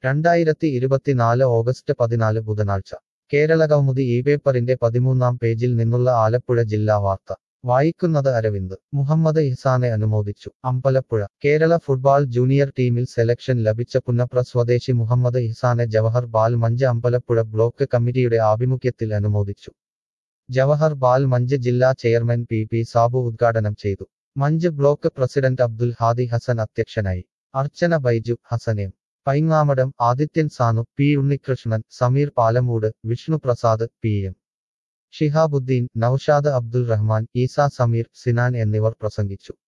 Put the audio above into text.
രണ്ടായിരത്തി ഇരുപത്തിനാല് ഓഗസ്റ്റ് പതിനാല് ബുധനാഴ്ച കേരളകൗമുദി ഈ പേപ്പറിന്റെ പതിമൂന്നാം പേജിൽ നിന്നുള്ള ആലപ്പുഴ ജില്ലാ വാർത്ത വായിക്കുന്നത് അരവിന്ദ് മുഹമ്മദ് ഇഹ്സാനെ അനുമോദിച്ചു അമ്പലപ്പുഴ കേരള ഫുട്ബോൾ ജൂനിയർ ടീമിൽ സെലക്ഷൻ ലഭിച്ച പുന്നപ്ര സ്വദേശി മുഹമ്മദ് ഇഹ്സാനെ ജവഹർ ബാൽ മഞ്ച് അമ്പലപ്പുഴ ബ്ലോക്ക് കമ്മിറ്റിയുടെ ആഭിമുഖ്യത്തിൽ അനുമോദിച്ചു ജവഹർ ബാൽ മഞ്ച് ജില്ലാ ചെയർമാൻ പി പി സാബു ഉദ്ഘാടനം ചെയ്തു മഞ്ച് ബ്ലോക്ക് പ്രസിഡന്റ് അബ്ദുൽ ഹാദി ഹസൻ അധ്യക്ഷനായി അർച്ചന ബൈജു ഹസനേം Paingamadam Adithyan Sanu P Unnikrishnan Sameer Palamood Vishnu Prasad P M Shihabuddin Noushad Abdul Rahman Isa Sameer Sinan എന്നിവർ പ്രസംഗിച്ചു